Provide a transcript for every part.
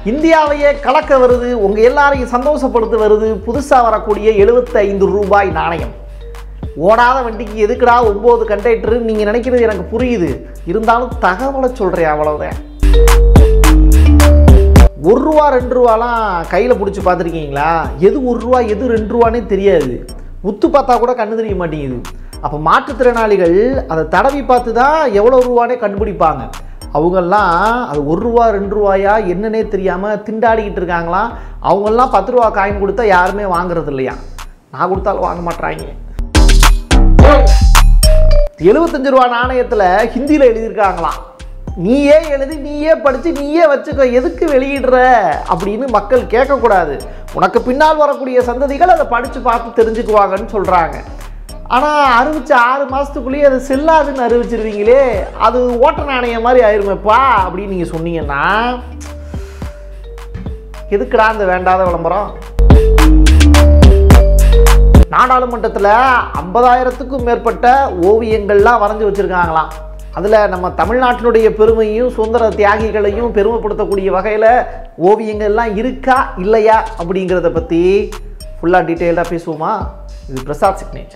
இந்தியாவையே கலக்க வருது உங்கள் எல்லாரையும் சந்தோஷப்படுத்த வருது புதுசாக வரக்கூடிய 75 ரூபாய் நாணயம் ஓடாத வண்டிக்கு எதுக்குடா ஒம்பது கண்டக்டர் நீங்கள் நினைக்கிறது எனக்கு புரியுது இருந்தாலும் தகவலை சொல்கிறேன் அவ்வளவுதான் ஒரு ரூபா ரெண்டு ரூபாலாம் கையில் பிடிச்சி பார்த்துருக்கீங்களா எது ஒரு ரூபா எது ரெண்டு ரூபானே தெரியாது உத்து பார்த்தா கூட கண்ணு தெரிய மாட்டேங்குது அப்போ மாற்றுத்திறனாளிகள் அதை தடவி பார்த்து தான் எவ்வளோ ரூபானே கண்டுபிடிப்பாங்க அவங்கெல்லாம் அது ஒரு ரூபா ரெண்டு ரூபாயா என்னன்னே தெரியாமல் திண்டாடிக்கிட்டு இருக்காங்களாம் அவங்கெல்லாம் பத்து ரூபா காயின் கொடுத்தா யாருமே வாங்குறது இல்லையா நான் கொடுத்தாலும் வாங்க மாட்றாங்க எழுபத்தஞ்சு ரூபா நாணயத்தில் ஹிந்தியில் எழுதியிருக்காங்களாம் நீயே எழுதி நீயே படித்து நீயே வச்சுக்கோ எதுக்கு வெளியிடுற அப்படின்னு மக்கள் கேட்கக்கூடாது உனக்கு பின்னால் வரக்கூடிய சந்ததிகள் அதை படித்து பார்த்து தெரிஞ்சுக்குவாங்கன்னு சொல்கிறாங்க ஆனால் அறிவிச்ச ஆறு மாதத்துக்குள்ளேயே அது செல்லாதுன்னு அறிவிச்சிருவீங்களே அது ஓட்ட நாணயம் மாதிரி ஆயிருமேப்பா அப்படின்னு நீங்கள் சொன்னீங்கன்னா எதுக்குடா இந்த வேண்டாத விளம்பரம் நாடாளுமன்றத்தில் ஐம்பதாயிரத்துக்கும் மேற்பட்ட ஓவியங்கள்லாம் வரைஞ்சி வச்சுருக்காங்களாம் அதில் நம்ம தமிழ்நாட்டினுடைய பெருமையும் சுதந்திர தியாகிகளையும் பெருமைப்படுத்தக்கூடிய வகையில் ஓவியங்கள்லாம் இருக்கா இல்லையா அப்படிங்கிறத பற்றி ஃபுல்லாக டீட்டெயில்டாக பேசுவோமா இது பிரசாத் சிக்னேச்சர்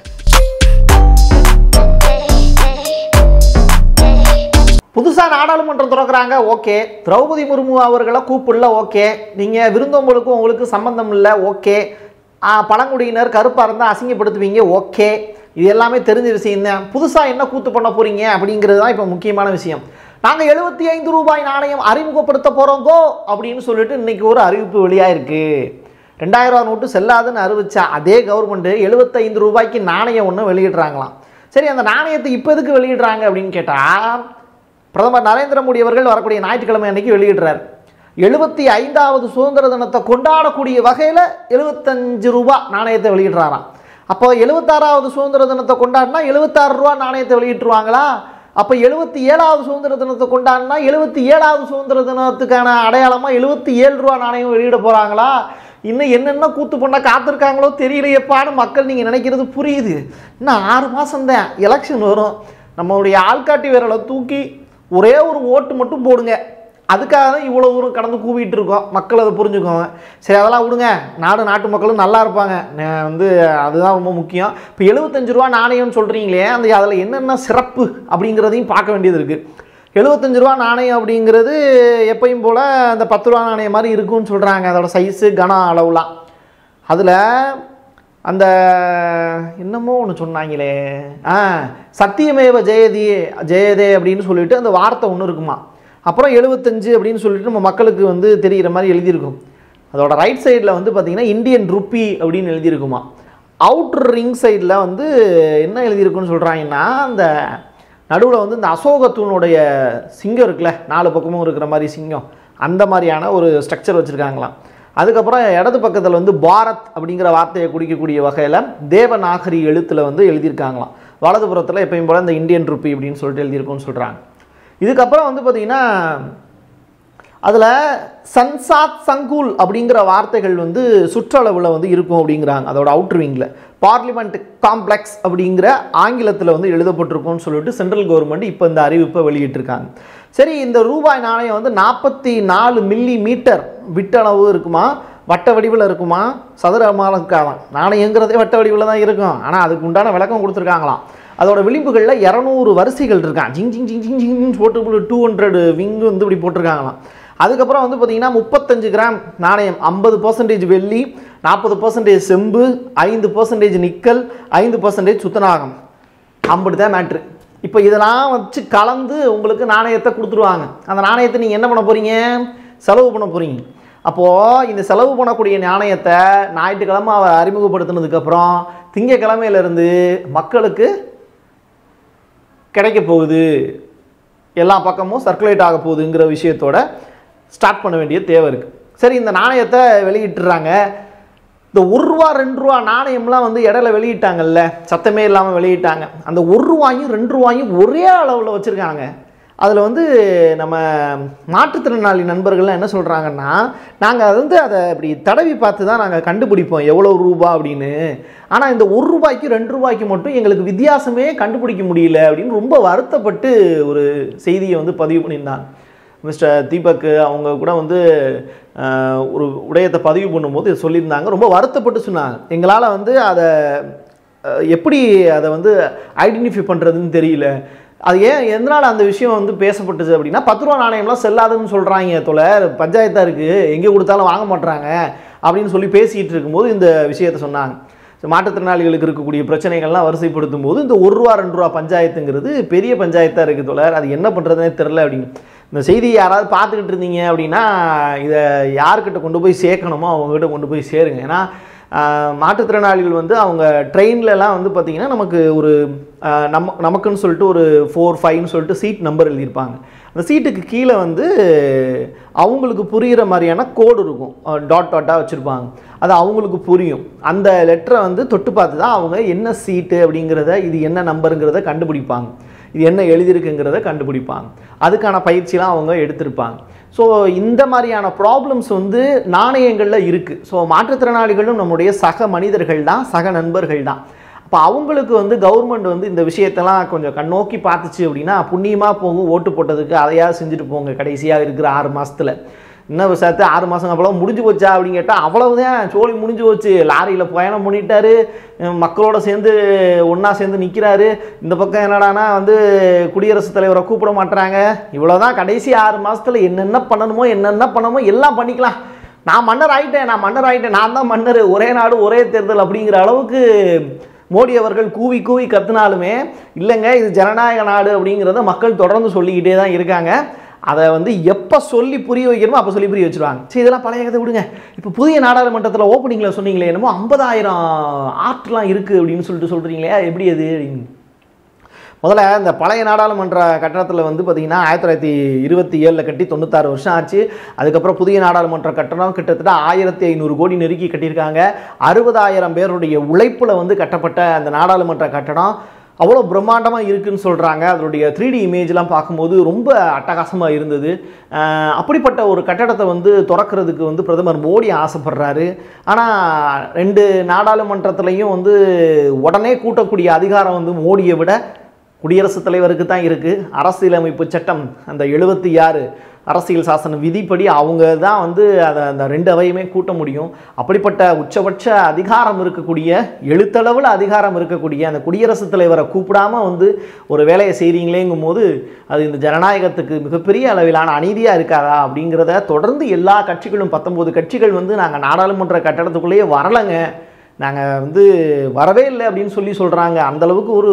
புதுசாக நாடாளுமன்றம் திறக்கிறாங்க ஓகே திரௌபதி முர்மு அவர்களை கூப்பிடல ஓகே நீங்கள் விருந்தோம்பலுக்கும் உங்களுக்கு சம்பந்தம் இல்லை ஓகே ஆ, பழங்குடியினர் கருப்பாக இருந்தால் அசிங்கப்படுத்துவீங்க ஓகே இது எல்லாமே தெரிஞ்ச விஷயம் தான் புதுசாக என்ன கூத்து பண்ண போகிறீங்க அப்படிங்கிறது தான் இப்போ முக்கியமான விஷயம் நாங்கள் எழுபத்தி ஐந்து ரூபாய் நாணயம் அறிமுகப்படுத்த போகிறோங்கோ அப்படின்னு சொல்லிட்டு இன்னைக்கு ஒரு அறிவிப்பு வெளியாயிருக்கு ரெண்டாயிரம் ரூபா நோட்டு செல்லாதுன்னு அறிவிச்சா அதே கவர்மெண்ட்டு எழுபத்தைந்து ரூபாய்க்கு நாணயம் ஒன்று வெளியிடுறாங்களாம் சரி அந்த நாணயத்தை இப்போ எதுக்கு வெளியிடுறாங்க அப்படின்னு கேட்டால் பிரதமர் நரேந்திர மோடி அவர்கள் வரக்கூடிய ஞாயிற்றுக்கிழமை அன்னைக்கு வெளியிடுறார் எழுபத்தி ஐந்தாவது சுதந்திர தினத்தை கொண்டாடக்கூடிய வகையில் எழுபத்தஞ்சு ரூபா நாணயத்தை வெளியிடுறாராம் அப்போ எழுபத்தாறாவது சுதந்திர தினத்தை கொண்டாடினா எழுபத்தாறு ரூபா நாணயத்தை வெளியிட்டுருவாங்களா அப்போ எழுபத்தி ஏழாவது சுதந்திர தினத்தை கொண்டாடினா எழுபத்தி ஏழாவது சுதந்திர தினத்துக்கான அடையாளமாக எழுபத்தி ஏழு ரூபா நாணயம் வெளியிட போகிறாங்களா இன்னும் என்னென்ன கூத்து பண்ண காத்திருக்காங்களோ தெரியலையப்பான்னு மக்கள் நீங்கள் நினைக்கிறது புரியுது இன்னும் ஆறு மாதம்தான் எலெக்ஷன் வரும் நம்மளுடைய ஆள்காட்டி விரலை தூக்கி ஒரே ஒரு ஓட்டு மட்டும் போடுங்க அதுக்காக தான் இவ்வளோ தூரம் கடந்து கூவிட்டு இருக்கோம் மக்கள் அதை புரிஞ்சுக்கோங்க சரி அதெல்லாம் விடுங்க நாடு நாட்டு மக்களும் நல்லா இருப்பாங்க நான் வந்து அதுதான் ரொம்ப முக்கியம் இப்போ எழுபத்தஞ்சு ரூபா நாணயம்னு சொல்கிறீங்களே அந்த அதில் என்னென்ன சிறப்பு அப்படிங்கிறதையும் பார்க்க வேண்டியது இருக்குது எழுபத்தஞ்சு ரூபா நாணயம் அப்படிங்கிறது எப்பயும் போல் அந்த பத்து ரூபா நாணயம் மாதிரி இருக்கும்னு சொல்கிறாங்க அதோட சைஸு கனம் அளவுலாம் அதில் அந்த என்னமோ ஒன்று சொன்னாங்களே ஆ சத்தியமேவ ஜெயதி ஜெயதே அப்படின்னு சொல்லிட்டு அந்த வார்த்தை ஒன்று இருக்குமா அப்புறம் எழுபத்தஞ்சு அப்படின்னு சொல்லிட்டு நம்ம மக்களுக்கு வந்து தெரிகிற மாதிரி எழுதியிருக்கும் அதோட ரைட் சைடில் வந்து பார்த்திங்கன்னா இந்தியன் ருப்பி அப்படின்னு எழுதியிருக்குமா அவுட்டர் ரிங் சைடில் வந்து என்ன எழுதியிருக்குன்னு சொல்கிறாங்கன்னா அந்த நடுவில் வந்து இந்த அசோகத்தூனுடைய சிங்கம் இருக்குல்ல நாலு பக்கமும் இருக்கிற மாதிரி சிங்கம் அந்த மாதிரியான ஒரு ஸ்ட்ரக்சர் வச்சுருக்காங்களாம் அதுக்கப்புறம் இடது பக்கத்தில் வந்து பாரத் அப்படிங்கிற வார்த்தையை குறிக்கக்கூடிய வகையில் தேவநாகரி எழுத்தில் வந்து எழுதியிருக்காங்களாம் வலதுபுறத்தில் எப்பயும் போல் இந்த இந்தியன் ருப்பி அப்படின்னு சொல்லிட்டு எழுதியிருக்கும்னு சொல்கிறாங்க இதுக்கப்புறம் வந்து பார்த்திங்கன்னா அதில் சன்சாத் சங்கூல் அப்படிங்கிற வார்த்தைகள் வந்து சுற்றளவில் வந்து இருக்கும் அப்படிங்கிறாங்க அதோட அவுட்டர் விங்கில் பார்லிமெண்ட் காம்ப்ளெக்ஸ் அப்படிங்கிற ஆங்கிலத்தில் வந்து எழுதப்பட்டிருக்கும்னு சொல்லிட்டு சென்ட்ரல் கவர்மெண்ட் இப்போ இந்த அறிவிப்பை வெளியிட்டிருக்காங்க சரி இந்த ரூபாய் நாணயம் வந்து நாற்பத்தி நாலு மில்லி மீட்டர் விட்டளவு இருக்குமா வட்ட வடிவில் இருக்குமா சதுரமாக இருக்காதான் நாணயங்கிறதே வட்ட வடிவில் தான் இருக்கும் ஆனால் அதுக்கு உண்டான விளக்கம் கொடுத்துருக்காங்களாம் அதோட விளிம்புகளில் இரநூறு வரிசைகள் இருக்கான் ஜிங் ஜிங் ஜிங் ஜிங் ஜிங் போட்டு டூ ஹண்ட்ரட் விங்கு வந்து இப்படி போட்டிருக்காங்களாம் அதுக்கப்புறம் வந்து பார்த்தீங்கன்னா முப்பத்தஞ்சு கிராம் நாணயம் ஐம்பது பர்சன்டேஜ் வெள்ளி நாற்பது பர்சன்டேஜ் செம்பு ஐந்து பர்சன்டேஜ் நிக்கல் ஐந்து பர்சன்டேஜ் சுத்தநாகம் அப்படி தான் மேட்ரு இப்போ இதெல்லாம் வச்சு கலந்து உங்களுக்கு நாணயத்தை கொடுத்துருவாங்க அந்த நாணயத்தை நீங்கள் என்ன பண்ண போகிறீங்க செலவு பண்ண போகிறீங்க அப்போது இந்த செலவு பண்ணக்கூடிய நாணயத்தை ஞாயிற்றுக்கிழமை அவ அறிமுகப்படுத்தினதுக்கப்புறம் திங்கக்கிழமையிலேருந்து மக்களுக்கு கிடைக்க போகுது எல்லா பக்கமும் சர்க்குலேட் ஆக போகுதுங்கிற விஷயத்தோட ஸ்டார்ட் பண்ண வேண்டிய தேவை இருக்குது சரி இந்த நாணயத்தை வெளியிட்டுறாங்க இந்த ஒரு ரூபா ரெண்டு ரூபா நாணயம்லாம் வந்து இடையில வெளியிட்டாங்கல்ல சத்தமே இல்லாமல் வெளியிட்டாங்க அந்த ஒரு ரூபாயும் ரெண்டு ரூபாயும் ஒரே அளவில் வச்சுருக்காங்க அதில் வந்து நம்ம மாற்றுத்திறனாளி நண்பர்கள்லாம் என்ன சொல்கிறாங்கன்னா நாங்கள் அது வந்து அதை இப்படி தடவி பார்த்து தான் நாங்கள் கண்டுபிடிப்போம் எவ்வளோ ரூபா அப்படின்னு ஆனால் இந்த ஒரு ரூபாய்க்கு ரெண்டு ரூபாய்க்கு மட்டும் எங்களுக்கு வித்தியாசமே கண்டுபிடிக்க முடியல அப்படின்னு ரொம்ப வருத்தப்பட்டு ஒரு செய்தியை வந்து பதிவு பண்ணியிருந்தாங்க மிஸ்டர் தீபக் அவங்க கூட வந்து அஹ், ஒரு விடயத்தை பதிவு பண்ணும்போது இது சொல்லியிருந்தாங்க ரொம்ப வருத்தப்பட்டு சொன்னாங்க எங்களால் வந்து அதை அஹ், எப்படி அதை வந்து ஐடென்டிஃபை பண்ணுறதுன்னு தெரியல அது ஏன் எதனால் அந்த விஷயம் வந்து பேசப்பட்டுச்சு அப்படின்னா பத்து ரூபா நாணயம்லாம் செல்லாதுன்னு சொல்கிறாங்க தோழர் பஞ்சாயத்தாக இருக்குது எங்கே கொடுத்தாலும் வாங்க மாட்றாங்க அப்படின்னு சொல்லி பேசிகிட்டு இருக்கும்போது இந்த விஷயத்தை சொன்னாங்க ஸோ மாற்றுத்திறனாளிகளுக்கு இருக்கக்கூடிய பிரச்சனைகள்லாம் வரிசைப்படுத்தும் போது இந்த ஒரு ரூபா ரெண்டு ரூபா பஞ்சாயத்துங்கிறது பெரிய பஞ்சாயத்தாக இருக்குது தோழர் அது என்ன பண்ணுறதுனே தெரில அப்படின்னு இந்த செய்தி யாராவது பார்த்துக்கிட்டு இருந்தீங்க அப்படின்னா இதை யார்கிட்ட கொண்டு போய் சேர்க்கணுமோ அவங்ககிட்ட கொண்டு போய் சேருங்க ஏன்னா ஆஹ், மாற்றுத்திறனாளிகள் வந்து அவங்க ட்ரெயின்லலாம் வந்து பார்த்திங்கன்னா நமக்கு ஒரு ஆஹ், நம்ம நமக்குன்னு சொல்லிட்டு ஒரு ஃபோர் ஃபைவ்னு சொல்லிட்டு சீட் நம்பர் எழுதியிருப்பாங்க அந்த சீட்டுக்கு கீழே வந்து அவங்களுக்கு புரிகிற மாதிரியான கோடு இருக்கும் டாட் டாட்டாக வச்சுருப்பாங்க அது அவங்களுக்கு புரியும் அந்த லெட்டரை வந்து தொட்டு பார்த்து தான் அவங்க என்ன சீட்டு அப்படிங்கிறத இது என்ன நம்பருங்கிறத கண்டுபிடிப்பாங்க இது என்ன எழுதியிருக்குங்கிறத கண்டுபிடிப்பாங்க அதுக்கான பயிற்சிலாம் அவங்க எடுத்திருப்பாங்க ஸோ இந்த மாதிரியான ப்ராப்ளம்ஸ் வந்து நாணயங்களில் இருக்குது ஸோ மாற்றுத்திறனாளிகளும் நம்முடைய சக மனிதர்கள் தான் சக நண்பர்கள் தான் அப்போ அவங்களுக்கு வந்து கவர்மெண்ட் வந்து இந்த விஷயத்தெல்லாம் கொஞ்சம் கண்ணோக்கி பார்த்துச்சு அப்படின்னா புண்ணியமாக போகும் ஓட்டு போட்டதுக்கு அதையாவது செஞ்சுட்டு போங்க கடைசியாக இருக்கிற ஆறு மாசத்துல இன்னும் விஷயத்தை ஆறு மாதம் அவ்வளோ முடிஞ்சு போச்சா அப்படின்னு கேட்டால் அவ்வளவுதான் சோழி முடிஞ்சு போச்சு லாரியில் பயணம் பண்ணிட்டாரு அஹ் மக்களோட சேர்ந்து ஒன்றா சேர்ந்து நிற்கிறாரு இந்த பக்கம் என்னடானா வந்து குடியரசுத் தலைவரை கூப்பிட மாட்றாங்க இவ்வளோதான் கடைசி ஆறு மாசத்துல என்னென்ன பண்ணணுமோ என்னென்ன பண்ணணுமோ எல்லாம் பண்ணிக்கலாம் நான் மன்னர் ஆயிட்டேன் நான் மன்னர் ஆயிட்டேன் நான் தான் மன்னர் ஒரே நாடு ஒரே தேர்தல் அப்படிங்கிற அளவுக்கு மோடி அவர்கள் கூவி கூவி கத்துனாலுமே இல்லைங்க இது ஜனநாயக நாடு அப்படிங்கிறத மக்கள் தொடர்ந்து சொல்லிக்கிட்டே தான் இருக்காங்க அதை வந்து எப்போ சொல்லி புரிய வைக்கணுமோ அப்போ சொல்லி புரிய வச்சிருவாங்க சரி இதெல்லாம் பழைய கதை விடுங்க இப்போ புதிய நாடாளுமன்றத்தில் ஓப்பனிங்கில் சொன்னீங்களே என்னமோ ஐம்பதாயிரம் ஆர்ட்லாம் இருக்குது அப்படின்னு சொல்லிட்டு சொல்கிறீங்களே எப்படி அது அப்படின்னு முதல்ல இந்த பழைய நாடாளுமன்ற கட்டடத்தில் வந்து பார்த்தீங்கன்னா ஆயிரத்தி தொள்ளாயிரத்தி இருபத்தி ஏழில் கட்டி தொண்ணூத்தாறு வருஷம் ஆச்சு அதுக்கப்புறம் புதிய நாடாளுமன்ற கட்டணம் கிட்டத்தட்ட ஆயிரத்தி ஐநூறு கோடி நெருக்கி கட்டியிருக்காங்க அறுபதாயிரம் பேருடைய உழைப்பில் வந்து கட்டப்பட்ட அந்த நாடாளுமன்ற கட்டடம் அவ்வளோ பிரம்மாண்டமாக இருக்குன்னு சொல்கிறாங்க அதனுடைய த்ரீ டி இமேஜ்லாம் பார்க்கும்போது ரொம்ப அட்டகாசமாக இருந்தது அஹ் அப்படிப்பட்ட ஒரு கட்டடத்தை வந்து திறக்கிறதுக்கு வந்து பிரதமர் மோடி ஆசைப்படுறாரு ஆனால் ரெண்டு நாடாளுமன்றத்துலேயும் வந்து உடனே கூட்டக்கூடிய அதிகாரம் வந்து மோடியை விட குடியரசுத் தலைவருக்கு தான் இருக்குது அரசியலமைப்பு சட்டம் அந்த எழுபத்தி ஆறு அரசியல் சாசன விதிப்படி அவங்க தான் வந்து அதை அந்த ரெண்டு அவையுமே கூட்ட முடியும் அப்படிப்பட்ட உச்சபட்ச அதிகாரம் இருக்கக்கூடிய எழுத்தளவில் அதிகாரம் இருக்கக்கூடிய அந்த குடியரசுத் தலைவரை கூப்பிடாம வந்து ஒரு வேலையை செய்கிறீங்களேங்கும் போது அது இந்த ஜனநாயகத்துக்கு மிகப்பெரிய அளவிலான அநீதியாக இருக்காதா அப்படிங்கிறத தொடர்ந்து எல்லா கட்சிகளும் பத்தொம்போது கட்சிகள் வந்து நாங்கள் நாடாளுமன்ற கட்டடத்துக்குள்ளேயே வரலைங்க நாங்கள் வந்து வரவே இல்லை அப்படின்னு சொல்லி சொல்கிறாங்க அந்தளவுக்கு ஒரு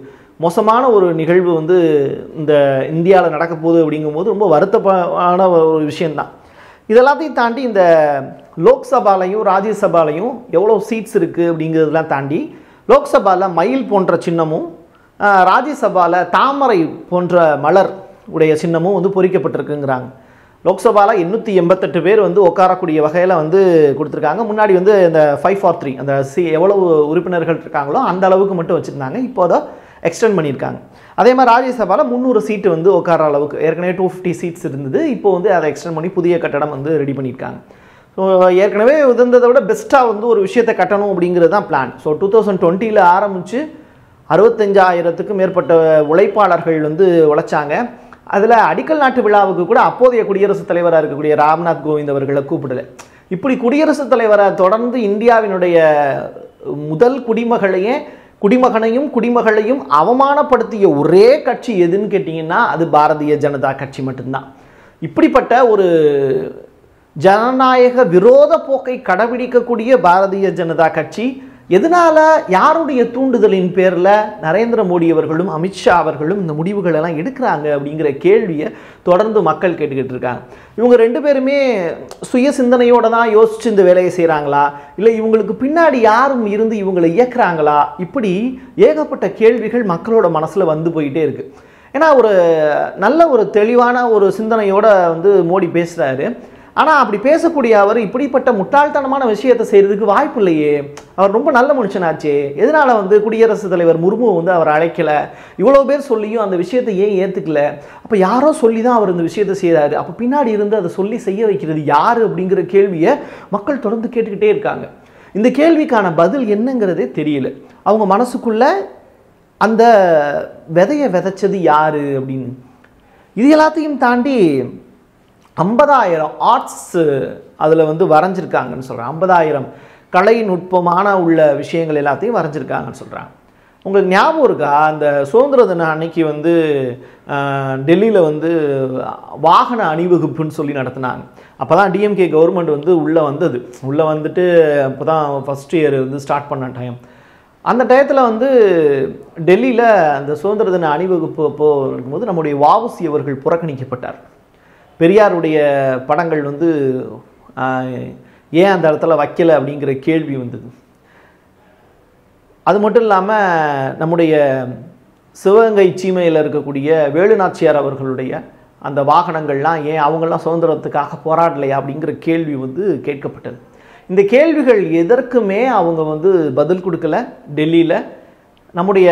மோசமான ஒரு நிகழ்வு வந்து இந்த இந்தியாவில் நடக்க போகுது அப்படிங்கும்போது ரொம்ப வருத்தமான ஒரு விஷயந்தான் இதெல்லாத்தையும் தாண்டி இந்த லோக்சபாலையும் ராஜ்யசபாலையும் எவ்வளோ சீட்ஸ் இருக்குது அப்படிங்கிறதெல்லாம் தாண்டி லோக்சபாவில் மயில் போன்ற சின்னமும் ஆஹ், ராஜ்யசபாவில் தாமரை போன்ற மலர் உடைய சின்னமும் வந்து பொறிக்கப்பட்டிருக்குங்கிறாங்க லோக்சபாவில் எண்ணூற்றி எண்பத்தெட்டு பேர் வந்து உட்காரக்கூடிய வகையில் வந்து கொடுத்துருக்காங்க முன்னாடி வந்து இந்த ஃபைவ் ஃபார் த்ரீ அந்த சி எவ்வளவு உறுப்பினர்கள் இருக்காங்களோ அந்த அளவுக்கு மட்டும் வச்சுருந்தாங்க இப்போ அதை எக்ஸ்டெண்ட் பண்ணியிருக்காங்க அதே மாதிரி ராஜ்யசபாவில் முந்நூறு சீட்டு வந்து உட்கார அளவுக்கு ஏற்கனவே டூ ஃபிஃப்டி சீட்ஸ் இருந்தது இப்போ வந்து அதை எக்ஸ்டெண்ட் பண்ணி புதிய கட்டடம் வந்து ரெடி பண்ணியிருக்காங்க ஸோ ஏற்கனவே இருந்ததை விட பெஸ்ட்டாக வந்து ஒரு விஷயத்தை கட்டணும் அப்படிங்கிறது தான் பிளான் ஸோ டூ தௌசண்ட் டுவெண்ட்டியில் ஆரம்பித்து அறுபத்தஞ்சாயிரத்துக்கும் மேற்பட்ட உழைப்பாளர்கள் வந்து உழைச்சாங்க அதில் அடிக்கல் நாட்டு விழாவுக்கு கூட அப்போதைய குடியரசுத் தலைவராக இருக்கக்கூடிய ராம்நாத் கோவிந்த் அவர்களை கூப்பிடலை இப்படி குடியரசுத் தலைவரை தொடர்ந்து இந்தியாவினுடைய முதல் குடிமகளையே குடிமகனையும் குடிமகளையும் அவமானப்படுத்திய ஒரே கட்சி எதுன்னு கேட்டிங்கன்னா அது பாரதிய ஜனதா கட்சி மட்டும்தான் இப்படிப்பட்ட ஒரு ஜனநாயக விரோத போக்கை கடைபிடிக்கக்கூடிய பாரதிய ஜனதா கட்சி எதனால யாருடைய தூண்டுதலின் பேரில் நரேந்திர மோடி அவர்களும் அமித்ஷா அவர்களும் இந்த முடிவுகள் எல்லாம் எடுக்கிறாங்க அப்படிங்கிற கேள்வியை தொடர்ந்து மக்கள் கேட்டுக்கிட்டு இருக்காங்க இவங்க ரெண்டு பேருமே சுய சிந்தனையோட தான் யோசிச்சு இந்த வேலையை செய்கிறாங்களா இல்லை இவங்களுக்கு பின்னாடி யாரும் இருந்து இவங்களை இயக்குறாங்களா இப்படி ஏகப்பட்ட கேள்விகள் மக்களோட மனசில் வந்து போயிட்டே இருக்கு ஏன்னா ஒரு நல்ல ஒரு தெளிவான ஒரு சிந்தனையோட வந்து மோடி பேசுகிறாரு ஆனால் அப்படி பேசக்கூடிய அவர் இப்படிப்பட்ட முட்டாள்தனமான விஷயத்தை செய்கிறதுக்கு வாய்ப்பு இல்லையே அவர் ரொம்ப நல்ல மனுஷனாச்சே எதனால் வந்து குடியரசுத் தலைவர் முர்மு வந்து அவர் அழைக்கலை இவ்வளோ பேர் சொல்லியும் அந்த விஷயத்தை ஏன் ஏற்றுக்கல அப்போ யாரோ சொல்லி தான் அவர் இந்த விஷயத்தை செய்கிறாரு அப்போ பின்னாடி இருந்து அதை சொல்லி செய்ய வைக்கிறது யார் அப்படிங்கிற கேள்வியை மக்கள் தொடர்ந்து கேட்டுக்கிட்டே இருக்காங்க இந்த கேள்விக்கான பதில் என்னங்கிறதே தெரியல அவங்க மனசுக்குள்ள அந்த விதையை விதைச்சது யாரு அப்படின்னு இது எல்லாத்தையும் தாண்டி ஐம்பதாயிரம் ஆர்ட்ஸ் அதில் வந்து வரைஞ்சிருக்காங்கன்னு சொல்கிறேன் ஐம்பதாயிரம் கலை நுட்பமான உள்ள விஷயங்கள் எல்லாத்தையும் வரைஞ்சிருக்காங்கன்னு சொல்கிறாங்க உங்களுக்கு ஞாபகம் இருக்கா அந்த சுதந்திர தின அன்னைக்கு வந்து டெல்லியில் வந்து வாகன அணிவகுப்புன்னு சொல்லி நடத்தினாங்க அப்போ தான் டிஎம்கே கவர்மெண்ட் வந்து உள்ளே வந்தது உள்ளே வந்துட்டு அப்போ தான் ஃபஸ்ட் இயர் வந்து ஸ்டார்ட் பண்ண டைம் அந்த டயத்தில் வந்து டெல்லியில் அந்த சுதந்திர தின அணிவகுப்பு அப்போ இருக்கும்போது நம்முடைய வாவுசி அவர்கள் புறக்கணிக்கப்பட்டார் பெரியாருடைய படங்கள் வந்து ஆஹ், ஏன் அந்த இடத்துல வைக்கல அப்படிங்கிற கேள்வி வந்தது அது மட்டும் இல்லாமல் நம்முடைய சிவகங்கை சீமையில் இருக்கக்கூடிய வேலுநாச்சியார் அவர்களுடைய அந்த வாகனங்கள்லாம் ஏன் அவங்கெல்லாம் சுதந்திரத்துக்காக போராடலையா அப்படிங்கிற கேள்வி வந்து கேட்கப்பட்டது இந்த கேள்விகள் எதற்குமே அவங்க வந்து பதில் கொடுக்கல டெல்லியில் நம்முடைய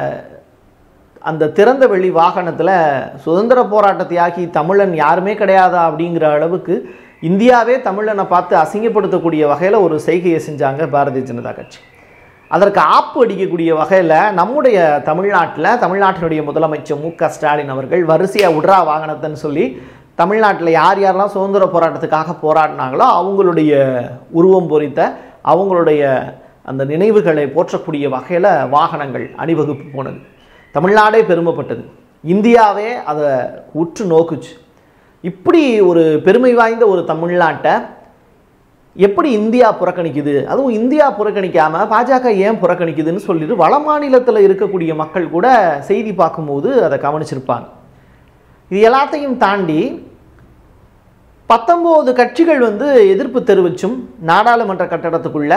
அந்த திறந்த வெளி வாகனத்தில் சுதந்திர போராட்ட தியாகி தமிழன் யாருமே கிடையாதா அப்படிங்கிற அளவுக்கு இந்தியாவே தமிழனை பார்த்து அசிங்கப்படுத்தக்கூடிய வகையில் ஒரு செய்கையை செஞ்சாங்க பாரதிய ஜனதா கட்சி அதற்கு ஆப்பு அடிக்கக்கூடிய வகையில் நம்முடைய தமிழ்நாட்டில் தமிழ்நாட்டினுடைய முதலமைச்சர் மு க ஸ்டாலின் அவர்கள் வரிசையாக விட்றா வாகனத்தைன்னு சொல்லி தமிழ்நாட்டில் யார் யாரெல்லாம் சுதந்திர போராட்டத்துக்காக போராடினாங்களோ அவங்களுடைய உருவம் பொறித்த அவங்களுடைய அந்த நினைவுகளை போற்றக்கூடிய வகையில் வாகனங்கள் அணிவகுப்பு போனது தமிழ்நாடே பெருமைப்பட்டது இந்தியாவே அதை உற்று நோக்குச்சு இப்படி ஒரு பெருமை வாய்ந்த ஒரு தமிழ்நாட்டை எப்படி இந்தியா புறக்கணிக்குது அதுவும் இந்தியா புறக்கணிக்காம பாஜக ஏன் புறக்கணிக்குதுன்னு சொல்லிட்டு வட மாநிலத்தில் இருக்கக்கூடிய மக்கள் கூட செய்தி பார்க்கும்போது அதை கவனிச்சிருப்பாங்க இது எல்லாத்தையும் தாண்டி பத்தொம்போது கட்சிகள் வந்து எதிர்ப்பு தெரிவிச்சும் நாடாளுமன்ற கட்டடத்துக்குள்ள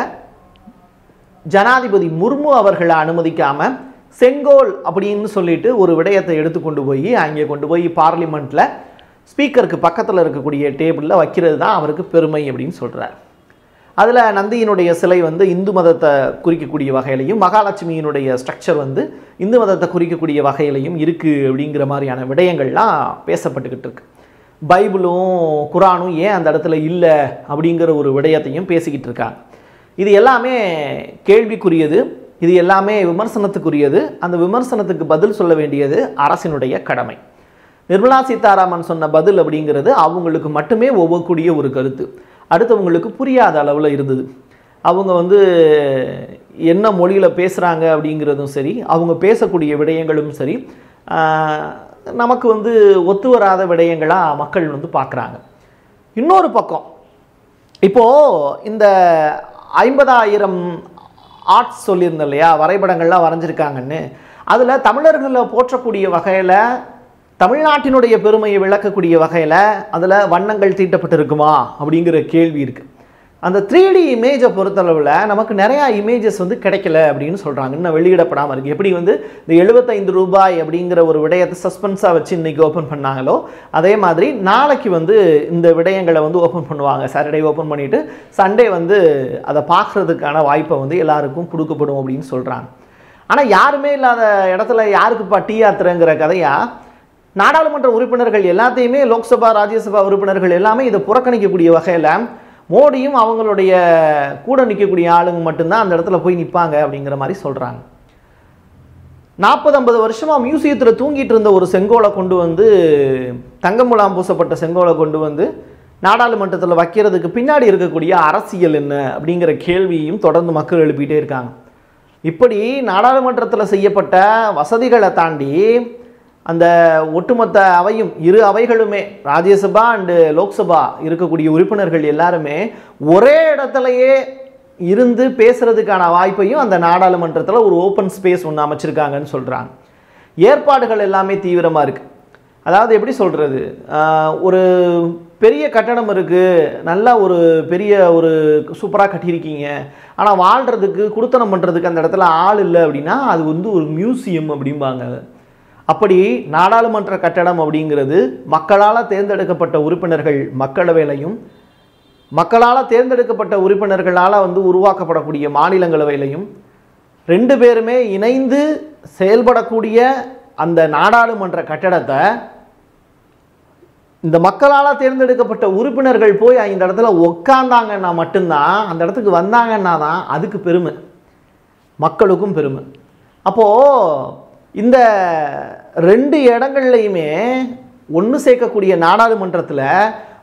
ஜனாதிபதி முர்மு அவர்களை அனுமதிக்காம செங்கோல் அப்படின்னு சொல்லிட்டு ஒரு விடயத்தை எடுத்து கொண்டு போய் அங்கே கொண்டு போய் பார்லிமெண்ட்ல ஸ்பீக்கருக்கு பக்கத்தில் இருக்கக்கூடிய டேபிளில் வைக்கிறது தான் அவருக்கு பெருமை அப்படின்னு சொல்றார் அதில் நந்தியினுடைய சிலை வந்து இந்து மதத்தை குறிக்கக்கூடிய வகையிலையும் மகாலட்சுமியினுடைய ஸ்ட்ரக்சர் வந்து இந்து மதத்தை குறிக்கக்கூடிய வகையிலையும் இருக்குது அப்படிங்கிற மாதிரியான விடயங்கள்லாம் பேசப்பட்டுக்கிட்டு இருக்கு பைபிளும் குரானும் ஏன் அந்த இடத்துல இல்லை அப்படிங்கிற ஒரு விடயத்தையும் பேசிக்கிட்டு இருக்காங்க இது எல்லாமே கேள்விக்குரியது இது எல்லாமே விமர்சனத்துக்குரியது அந்த விமர்சனத்துக்கு பதில் சொல்ல வேண்டியது அரசினுடைய கடமை நிர்மலா சீதாராமன் சொன்ன பதில் அப்படிங்கிறது அவங்களுக்கு மட்டுமே ஒவ்வொருக்கூடிய ஒரு கருத்து அடுத்தவங்களுக்கு புரியாத அளவில் இருந்தது அவங்க வந்து என்ன மொழியில் பேசுகிறாங்க அப்படிங்கிறதும் சரி அவங்க பேசக்கூடிய விடயங்களும் சரி ஆஹ், நமக்கு வந்து ஒத்து வராத விடயங்களாக மக்கள் வந்து பார்க்குறாங்க இன்னொரு பக்கம் இப்போது இந்த ஐம்பதாயிரம் ஆர்ட்ஸ் சொல்லியிருந்தேன் இல்லையா வரைபடங்கள்லாம் வரைஞ்சிருக்காங்கன்னு அதில் தமிழர்களை போற்றக்கூடிய வகையில் தமிழ்நாட்டினுடைய பெருமையை விளக்கக்கூடிய வகையில் அதில் வண்ணங்கள் தீட்டப்பட்டிருக்குமா அப்படிங்கிற கேள்வி இருக்குது அந்த த்ரீ டி இமேஜை பொறுத்தளவில் நமக்கு நிறையா இமேஜஸ் வந்து கிடைக்கல அப்படின்னு சொல்கிறாங்க இன்னும் வெளியிடப்படாமல் இருக்குது எப்படி வந்து இந்த எழுபத்தைந்து ரூபாய் அப்படிங்கிற ஒரு விடயத்தை சஸ்பென்ஸாக வச்சு இன்னைக்கு ஓப்பன் பண்ணாங்களோ அதே மாதிரி நாளைக்கு வந்து இந்த விடயங்களை வந்து ஓப்பன் பண்ணுவாங்க சாட்டர்டே ஓப்பன் பண்ணிவிட்டு சண்டே வந்து அதை பார்க்குறதுக்கான வாய்ப்பை வந்து எல்லாருக்கும் கொடுக்கப்படும் அப்படின்னு சொல்கிறாங்க ஆனால் யாருமே இல்லாத இடத்துல யாருக்குப்பா டீ யாத்திரைங்கிற கதையா நாடாளுமன்ற உறுப்பினர்கள் எல்லாத்தையுமே லோக்சபா ராஜ்யசபா உறுப்பினர்கள் எல்லாமே இதை புறக்கணிக்கக்கூடிய வகையில் மோடியும் அவங்களுடைய கூட நிற்கக்கூடிய ஆளுங்க மட்டும்தான் அந்த இடத்துல போய் நிற்பாங்க அப்படிங்கிற மாதிரி சொல்கிறாங்க நாற்பது ஐம்பது வருஷமாக மியூசியத்தில் தூங்கிட்டு இருந்த ஒரு செங்கோலை கொண்டு வந்து தங்கமுலாம் பூசப்பட்ட செங்கோலை கொண்டு வந்து நாடாளுமன்றத்தில் வைக்கிறதுக்கு பின்னாடி இருக்கக்கூடிய அரசியல் என்ன அப்படிங்கிற கேள்வியும் தொடர்ந்து மக்கள் எழுப்பிட்டே இருக்காங்க இப்படி நாடாளுமன்றத்தில் செய்யப்பட்ட வசதிகளை தாண்டி அந்த ஒட்டுமொத்த அவையும் இரு அவைகளுமே ராஜ்யசபா அண்டு லோக்சபா இருக்கக்கூடிய உறுப்பினர்கள் எல்லாருமே ஒரே இடத்துலையே இருந்து பேசுறதுக்கான வாய்ப்பையும் அந்த நாடாளுமன்றத்தில் ஒரு ஓப்பன் ஸ்பேஸ் ஒன்று அமைச்சிருக்காங்கன்னு சொல்கிறாங்க ஏற்பாடுகள் எல்லாமே தீவிரமாக இருக்குது அதாவது எப்படி சொல்கிறது ஒரு பெரிய கட்டடம் இருக்குது நல்லா ஒரு பெரிய ஒரு சூப்பராக கட்டியிருக்கீங்க ஆனால் வாழ்கிறதுக்கு குடுத்தனம் பண்ணுறதுக்கு அந்த இடத்துல ஆள் இல்லை அப்படின்னா அது வந்து ஒரு மியூசியம் அப்படிம்பாங்க அப்படி நாடாளுமன்ற கட்டடம் அப்படிங்கிறது மக்களால் தேர்ந்தெடுக்கப்பட்ட உறுப்பினர்கள் மக்களவையிலையும் மக்களால் தேர்ந்தெடுக்கப்பட்ட உறுப்பினர்களால் வந்து உருவாக்கப்படக்கூடிய மாநிலங்களவையிலையும் ரெண்டு பேருமே இணைந்து செயல்படக்கூடிய அந்த நாடாளுமன்ற கட்டடத்தை இந்த மக்களால் தேர்ந்தெடுக்கப்பட்ட உறுப்பினர்கள் போய் இந்த இடத்துல உக்காந்தாங்கன்னா மட்டும்தான் அந்த இடத்துக்கு வந்தாங்கன்னா தான் அதுக்கு பெருமை மக்களுக்கும் பெருமை அப்போது இந்த ரெண்டு இடங்கள்லையுமே ஒன்று சேர்க்கக்கூடிய நாடாளுமன்றத்தில்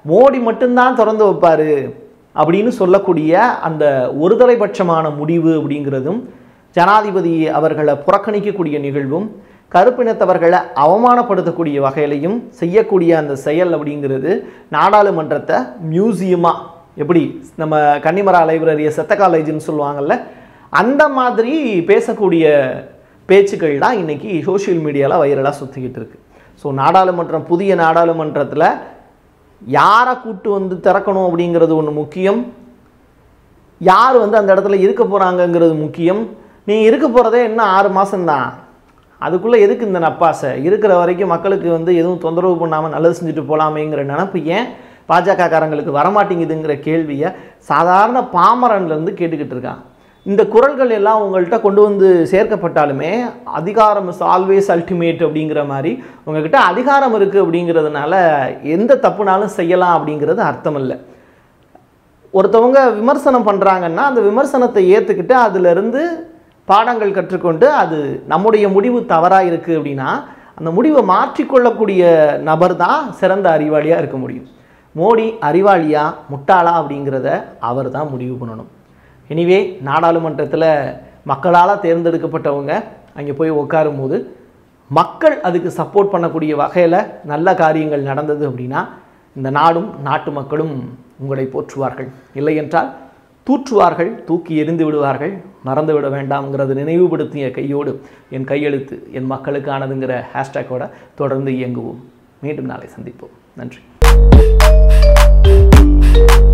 மோடி மட்டும்தான் திறந்து வைப்பாரு அப்படின்னு சொல்லக்கூடிய அந்த ஒருதலைபட்சமான முடிவு அப்படிங்கிறதும் ஜனாதிபதி அவர்களை புறக்கணிக்கக்கூடிய நிகழ்வும் கருப்பினத்தவர்களை அவமானப்படுத்தக்கூடிய வகையிலையும் செய்யக்கூடிய அந்த செயல் அப்படிங்கிறது நாடாளுமன்றத்தை மியூசியமாக எப்படி நம்ம கன்னிமரா லைப்ரரியை செத்த காலேஜ்னு சொல்லுவாங்கல்ல அந்த மாதிரி பேசக்கூடிய பேச்சுக்கள் தான் இன்னைக்கு சோஷியல் மீடியாவில் வைரலாக சுற்றிக்கிட்டு இருக்கு ஸோ நாடாளுமன்றம் புதிய நாடாளுமன்றத்தில் யாரை கூட்டு வந்து திறக்கணும் அப்படிங்கிறது ஒன்று முக்கியம் யார் வந்து அந்த இடத்துல இருக்க போகிறாங்கங்கிறது முக்கியம் நீ இருக்க போகிறதே இன்னும் ஆறு மாதம்தான் அதுக்குள்ளே எதுக்கு இந்த நப்பாசை இருக்கிற வரைக்கும் மக்களுக்கு வந்து எதுவும் தொந்தரவு பண்ணாமல் நல்லது செஞ்சுட்டு போகலாமேங்கிற நினப்பு ஏன் பாஜக காரங்களுக்கு வரமாட்டேங்குதுங்கிற கேள்வியை சாதாரண பாமரன்லேருந்து கேட்டுக்கிட்டு இருக்கான் இந்த குரல்கள் எல்லாம் உங்கள்கிட்ட கொண்டு வந்து சேர்க்கப்பட்டாலுமே அதிகாரம் இஸ் ஆல்வேஸ் அல்டிமேட் அப்படிங்கிற மாதிரி உங்ககிட்ட அதிகாரம் இருக்குது அப்படிங்கிறதுனால எந்த தப்புனாலும் செய்யலாம் அப்படிங்கிறது அர்த்தம் இல்லை ஒருத்தவங்க விமர்சனம் பண்ணுறாங்கன்னா அந்த விமர்சனத்தை ஏற்றுக்கிட்டு அதிலிருந்து பாடங்கள் கற்றுக்கொண்டு அது நம்முடைய முடிவு தவறாக இருக்குது அப்படின்னா அந்த முடிவை மாற்றிக்கொள்ளக்கூடிய நபர் தான் சிறந்த அறிவாளியாக இருக்க முடியும் மோடி அறிவாளியா முட்டாளா அப்படிங்கிறத அவர் தான் முடிவு பண்ணணும் எனிவே நாடாளுமன்றத்தில் மக்களால் தேர்ந்தெடுக்கப்பட்டவங்க அங்கே போய் உட்காரும் போது மக்கள் அதுக்கு சப்போர்ட் பண்ணக்கூடிய வகையில் நல்ல காரியங்கள் நடந்தது அப்படின்னா இந்த நாடும் நாட்டு மக்களும் உங்களை போற்றுவார்கள் இல்லை என்றால் தூற்றுவார்கள் தூக்கி எறிந்து விடுவார்கள் மறந்து விட வேண்டாம்ங்கிறது நினைவுபடுத்திய கையோடு என் கையெழுத்து என் மக்களுக்கானதுங்கிற ஹேஷ்டேக்கோட தொடர்ந்து இயங்குவோம் மீண்டும் நாளை சந்திப்போம் நன்றி